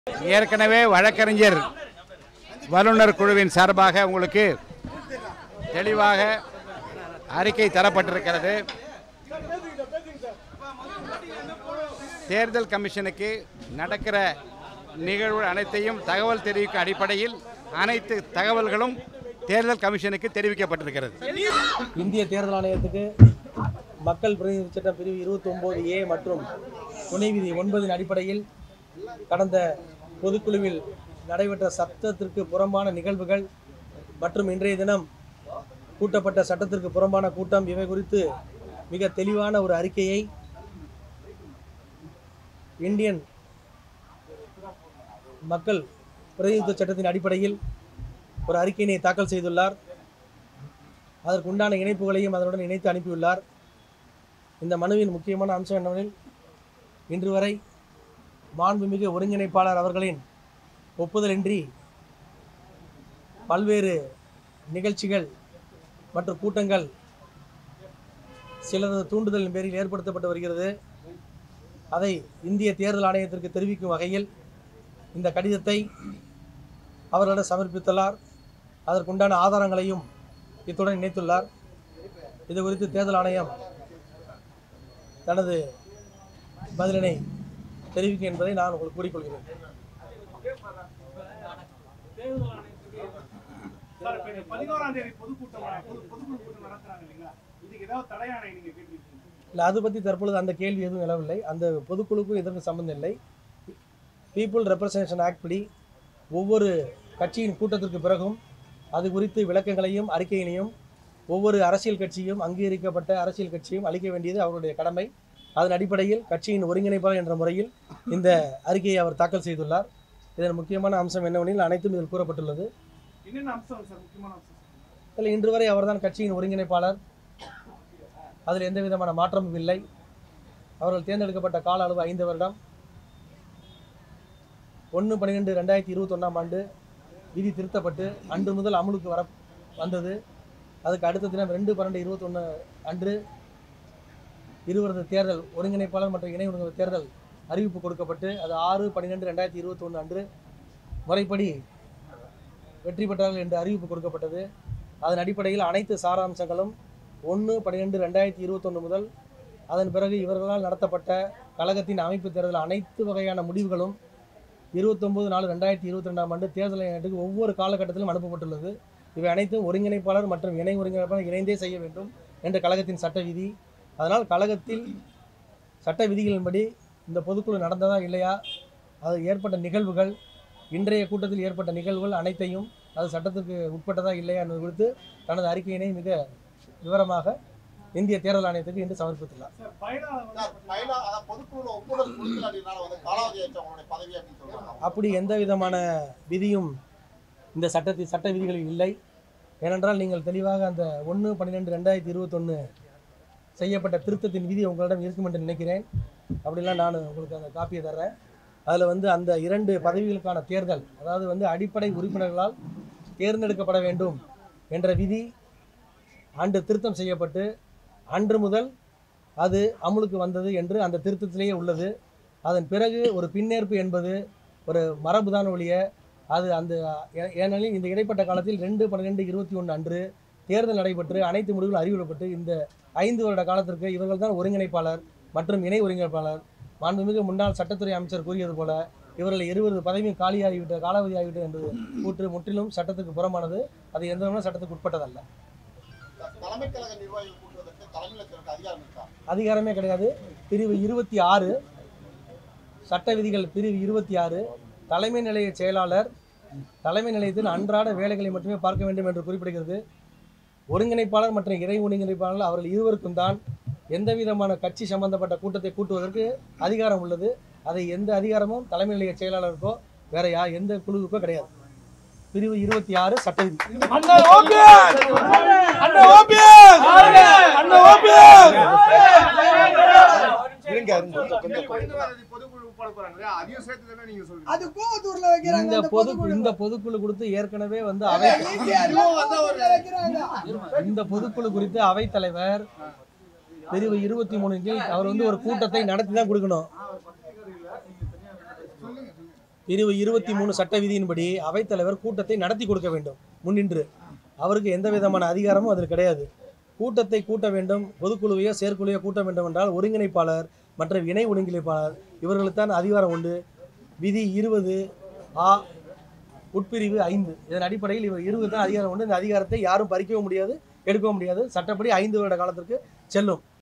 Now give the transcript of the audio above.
ஏற்கனவே வழக்கறிஞர் வல்லுநர் குழுவின் சார்பாக உங்களுக்கு தெளிவாக அறிக்கை தரப்பட்டிருக்கிறது தேர்தல் கமிஷனுக்கு நடக்கிற நிகழ்வு அனைத்தையும் தகவல் தெரிவிக்கும் அடிப்படையில் அனைத்து தகவல்களும் தேர்தல் கமிஷனுக்கு தெரிவிக்கப்பட்டிருக்கிறது இந்திய தேர்தல் ஆணையத்துக்கு மக்கள் பிரதிநிதி சட்டம் பிரிவு இருபத்தி ஒன்பது ஏ மற்றும் துணை விதி ஒன்பதின் அடிப்படையில் கடந்த பொதுக்குழுவில் நடைபெற்ற சட்டத்திற்கு புறம்பான நிகழ்வுகள் மற்றும் இன்றைய தினம் கூட்டப்பட்ட சட்டத்திற்கு புறம்பான கூட்டம் இவை குறித்து மிக தெளிவான ஒரு அறிக்கையை இந்தியன் மக்கள் பிரதிநிதித்துவ சட்டத்தின் அடிப்படையில் ஒரு அறிக்கையினை தாக்கல் செய்துள்ளார் அதற்கு உண்டான இணைப்புகளையும் அதனுடன் இணைத்து அனுப்பியுள்ளார் இந்த மனுவின் முக்கியமான அம்சம் என்னவெனில் இன்று வரை மாண்புமிகு ஒருங்கிணைப்பாளர் அவர்களின் ஒப்புதலின்றி பல்வேறு நிகழ்ச்சிகள் மற்றும் கூட்டங்கள் சிலரது தூண்டுதலின் பேரில் ஏற்படுத்தப்பட்டு வருகிறது அதை இந்திய தேர்தல் ஆணையத்திற்கு தெரிவிக்கும் வகையில் இந்த கடிதத்தை அவர்களிடம் சமர்ப்பித்துள்ளார் அதற்குண்டான ஆதாரங்களையும் இத்துடன் இணைத்துள்ளார் இது குறித்து தேர்தல் ஆணையம் தனது பதிலினை தெரிவிக்கும் என்பதை நான் உங்களுக்கு கூறிக்கொள்கிறேன் சார் இப்ப இந்த பதினோராம் தேதி பொதுக்கூட்டம் பொது பொதுக்குழு கூட்டம் நடத்துறாங்க இல்லைங்களா இதுக்கு ஏதாவது தடையாணை நீங்க கேட்டிருக்கீங்க இல்லை அது பற்றி தற்பொழுது அந்த கேள்வி எதுவும் நிலவில்லை அந்த பொதுக்குழுக்கும் இதற்கு சம்பந்தம் இல்லை பீப்புள் ரெப்ரசன்டேஷன் ஆக்ட் படி ஒவ்வொரு கட்சியின் கூட்டத்திற்கு பிறகும் அது குறித்து விளக்கங்களையும் அறிக்கைகளையும் ஒவ்வொரு அரசியல் கட்சியும் அங்கீகரிக்கப்பட்ட அரசியல் கட்சியும் அளிக்க வேண்டியது அவருடைய கடமை அதன் அடிப்படையில் கட்சியின் ஒருங்கிணைப்பாளர் என்ற முறையில் இந்த அறிக்கையை அவர் தாக்கல் செய்துள்ளார் இதன் முக்கியமான அம்சம் என்னவெனில் அனைத்தும் இதில் கூறப்பட்டுள்ளது என்னென்ன அம்சம் சார் முக்கியமான அம்சம் சார் இதில் இன்று வரை அவர்தான் கட்சியின் ஒருங்கிணைப்பாளர் அதில் எந்த விதமான மாற்றமும் இல்லை அவர்கள் தேர்ந்தெடுக்கப்பட்ட கால அளவு ஐந்து வருடம் ஒன்று பன்னிரெண்டு ரெண்டாயிரத்தி இருபத்தொன்னாம் ஆண்டு விதி திருத்தப்பட்டு அன்று முதல் அமலுக்கு வர வந்தது அதுக்கு அடுத்த தினம் ரெண்டு பன்னெண்டு இருபத்தொன்று அன்று இருவரது தேர்தல் ஒருங்கிணைப்பாளர் மற்றும் இணை ஒருங்கிணைப்பு தேர்தல் அறிவிப்பு கொடுக்கப்பட்டு அது ஆறு பன்னிரெண்டு ரெண்டாயிரத்தி இருபத்தொன்று அன்று முறைப்படி வெற்றி பெற்றார்கள் என்று அறிவிப்பு கொடுக்கப்பட்டது அதன் அடிப்படையில் அனைத்து சாராம்சங்களும் ஒன்று பன்னிரெண்டு ரெண்டாயிரத்தி இருபத்தொன்று முதல் அதன் பிறகு இவர்களால் நடத்தப்பட்ட கழகத்தின் அமைப்பு தேர்தல் அனைத்து வகையான முடிவுகளும் இருபத்தொம்போது நாலு ரெண்டாயிரத்தி இருபத்தி ரெண்டாம் ஆண்டு தேர்தல் ஆணையத்துக்கு ஒவ்வொரு காலகட்டத்திலும் அனுப்பப்பட்டுள்ளது இவை அனைத்தும் ஒருங்கிணைப்பாளர் மற்றும் இணை ஒருங்கிணைப்பாளர் இணைந்தே செய்ய வேண்டும் என்ற கழகத்தின் சட்ட விதி அதனால் கழகத்தில் சட்ட விதிகளின்படி இந்த பொதுக்குழு நடந்ததா இல்லையா அது ஏற்பட்ட நிகழ்வுகள் இன்றைய கூட்டத்தில் ஏற்பட்ட நிகழ்வுகள் அனைத்தையும் அது சட்டத்திற்கு உட்பட்டதா இல்லையா என்பது குறித்து தனது அறிக்கையினை மிக விவரமாக இந்திய தேர்தல் ஆணையத்துக்கு இன்று சமர்ப்பித்துள்ளார் சார் பயனாளர் வந்து சார், பயிலா அதான் பொதுக்குழுல ஒப்புதல் கொடுக்கலாட்டினால வந்து காலாவதி ஆயிடுச்சு அவங்களுடைய பதவி அப்படின்னு சொல்றாங்க அப்படி எந்த விதமான விதியும் இந்த சட்டத்தில் சட்ட விதிகளில் இல்லை ஏனென்றால் நீங்கள் தெளிவாக அந்த ஒன்று பன்னிரெண்டு ரெண்டாயிரத்தி இருபத்தொன்று செய்யப்பட்ட திருத்தத்தின் விதி உங்களிடம் இருக்கும் என்று நினைக்கிறேன் அப்படிலாம் நான் உங்களுக்கு அந்த காப்பியை தர்றேன் அதில் வந்து அந்த இரண்டு பதவிகளுக்கான தேர்தல் அதாவது வந்து அடிப்படை உறுப்பினர்களால் தேர்ந்தெடுக்கப்பட வேண்டும் என்ற விதி ஆண்டு திருத்தம் செய்யப்பட்டு அன்று முதல் அது அமுலுக்கு வந்தது என்று அந்த திருத்தத்திலேயே உள்ளது அதன் பிறகு ஒரு பின்னேற்பு என்பது ஒரு மரபுதான் ஒழிய அது அந்த ஏ- ஏனெனில் இந்த இடைப்பட்ட காலத்தில் ரெண்டு பன்னிரெண்டு இருபத்தி ஒன்று அன்று தேர்தல் நடைபெற்று அனைத்து முடிவுகளும் அறிவிக்கப்பட்டு இந்த ஐந்து வருட காலத்திற்கு இவர்கள் தான் ஒருங்கிணைப்பாளர் மற்றும் இணை ஒருங்கிணைப்பாளர் மாண்புமிகு முன்னாள் சட்டத்துறை அமைச்சர் கூறியது போல இவர்கள் இருபது பதவியும் காலியாகிவிட்ட காலாவதி ஆகிவிட்டது என்று கூற்று முற்றிலும் சட்டத்துக்கு புறமானது அது எந்த விதமான சட்டத்துக்கு உட்பட்டதல்ல தலைமை கழக நிர்வாகிகள் கூட்டுவதற்கு தலைமையில் இருக்க அதிகாரம் இருக்கா அதிகாரமே கிடையாது பிரிவு இருபத்தி ஆறு சட்ட விதிகள் பிரிவு இருபத்தி ஆறு தலைமை நிலைய செயலாளர் தலைமை நிலையத்தின் அன்றாட வேலைகளை மட்டுமே பார்க்க வேண்டும் என்று குறிப்பிடுகிறது ஒருங்கிணைப்பாளர் மற்றும் இணை ஒருங்கிணைப்பாளர் அவர்கள் இருவருக்கும் தான் எந்த விதமான கட்சி சம்பந்தப்பட்ட கூட்டத்தை கூட்டுவதற்கு அதிகாரம் உள்ளது அதை எந்த அதிகாரமும் தலைமை நிலைய செயலாளருக்கோ வேற யா எந்த குழுவுக்கோ கிடையாது பிரிவு இருபத்தி ஆறு சட்ட விதி பொதுக்குழு போட போறாங்க அதையும் சேர்த்து தானே நீங்க சொல்றீங்க அது கோவத்தூர்ல வைக்கிறாங்க இந்த அந்த பொது பொதுக்குழு. இந்த பொதுக்குழு கொடுத்து ஏற்கனவே வந்து அவை ஈசிஆர்ல கோவத்தூர்ல வைக்கிறாங்க. இந்த பொதுக்குழு குறித்து அவைத்தலைவர் பிரிவு இருபத்தி மூணு கீழ் அவர் வந்து ஒரு கூட்டத்தை நடத்தி தான் கொடுக்கணும் பிரிவு இருபத்தி மூணு சட்ட விதியின்படி அவைத்தலைவர் கூட்டத்தை நடத்தி கொடுக்க வேண்டும் முன்னின்று அவருக்கு எந்த விதமான அதிகாரமும் அதில் கிடையாது கூட்டத்தை கூட்ட வேண்டும் பொதுக்குழுவையோ செயற்குழுவையோ கூட்ட வேண்டும் என்றால் ஒருங்கிணைப்பாளர் மற்ற இணை ஒருங்கிணைப்பாளர் இவர்களுக்குத்தான் அதிகாரம் உண்டு விதி இருபது ஆ உட்பிரிவு ஐந்து இதன் அடிப்படையில் இவர் இருபது தான் அதிகாரம் உண்டு இந்த அதிகாரத்தை யாரும் பறிக்கவும் முடியாது எடுக்கவும் முடியாது சட்டப்படி ஐந்து வருட காலத்திற்கு செல்லும்